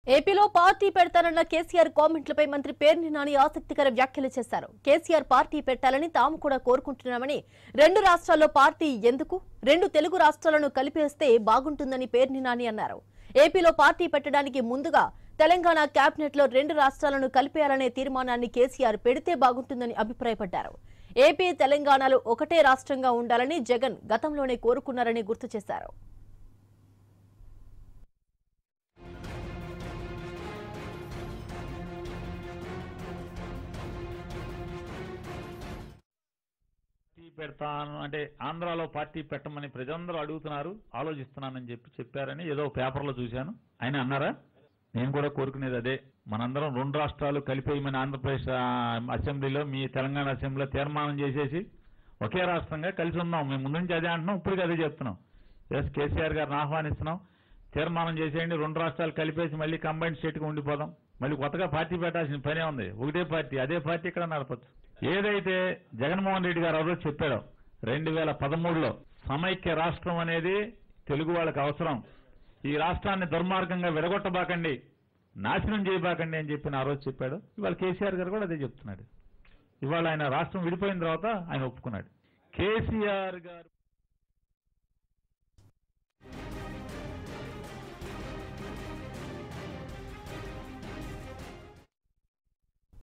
ఏపీలో పార్టీ పెడతానన్న కేసీఆర్ కామెంట్లపై మంత్రి పేర్ని నాని ఆసక్తికర వ్యాఖ్యలు చేశారు కేసీఆర్ పార్టీ పెట్టాలని తాము కూడా కోరుకుంటున్నామని రెండు రాష్ట్రాల్లో పార్టీ ఎందుకు రెండు తెలుగు రాష్ట్రాలను కలిపేస్తే బాగుంటుందని పేర్ని నాని అన్నారు ఏపీలో పార్టీ పెట్టడానికి ముందుగా తెలంగాణ కేబినెట్ లో రెండు రాష్ట్రాలను కలిపేయాలనే తీర్మానాన్ని కేసీఆర్ పెడితే బాగుంటుందని అభిప్రాయపడ్డారు ఏపీ తెలంగాణలు ఒకటే రాష్ట్రంగా ఉండాలని జగన్ గతంలోనే కోరుకున్నారని గుర్తు చేశారు పార్టీ పెడతాను అంటే ఆంధ్రాలో పార్టీ పెట్టమని ప్రజలందరూ అడుగుతున్నారు ఆలోచిస్తున్నానని చెప్పి చెప్పారని ఏదో పేపర్లో చూశాను ఆయన అన్నారా నేను కూడా కోరుకునేది అదే మనందరం రెండు రాష్ట్రాలు కలిపేయమని ఆంధ్రప్రదేశ్ ఆ, అసెంబ్లీలో మీ తెలంగాణ అసెంబ్లీలో తీర్మానం చేసేసి ఒకే రాష్ట్రంగా కలిసి ఉందాం మేము ముందు నుంచి అదే అంటున్నాం ఇప్పటికీ అదే చెప్తున్నాం ఎస్ కేసీఆర్ గారిని ఆహ్వానిస్తున్నాం తీర్మానం చేసేయండి రెండు రాష్ట్రాలు కలిపేసి మళ్ళీ కంబైన్ స్టేట్గా ఉండిపోదాం మళ్ళీ కొత్తగా పార్టీ పెట్టాల్సిన పనే ఉంది ఒకటే పార్టీ అదే పార్టీ ఇక్కడ నడపచ్చు ఏదైతే జగన్మోహన్ రెడ్డి గారు ఆ రోజు చెప్పాడో రెండు వేల పదమూడులో సమైక్య రాష్ట్రం అనేది తెలుగు వాళ్ళకి అవసరం ఈ రాష్ట్రాన్ని దుర్మార్గంగా విడగొట్టబాకండి నాశనం చేయబాకండి అని చెప్పి ఆ రోజు చెప్పాడు ఇవాళ కేసీఆర్ గారు కూడా అదే చెప్తున్నాడు ఇవాళ ఆయన రాష్ట్రం విడిపోయిన తర్వాత ఆయన ఒప్పుకున్నాడు కేసీఆర్ గారు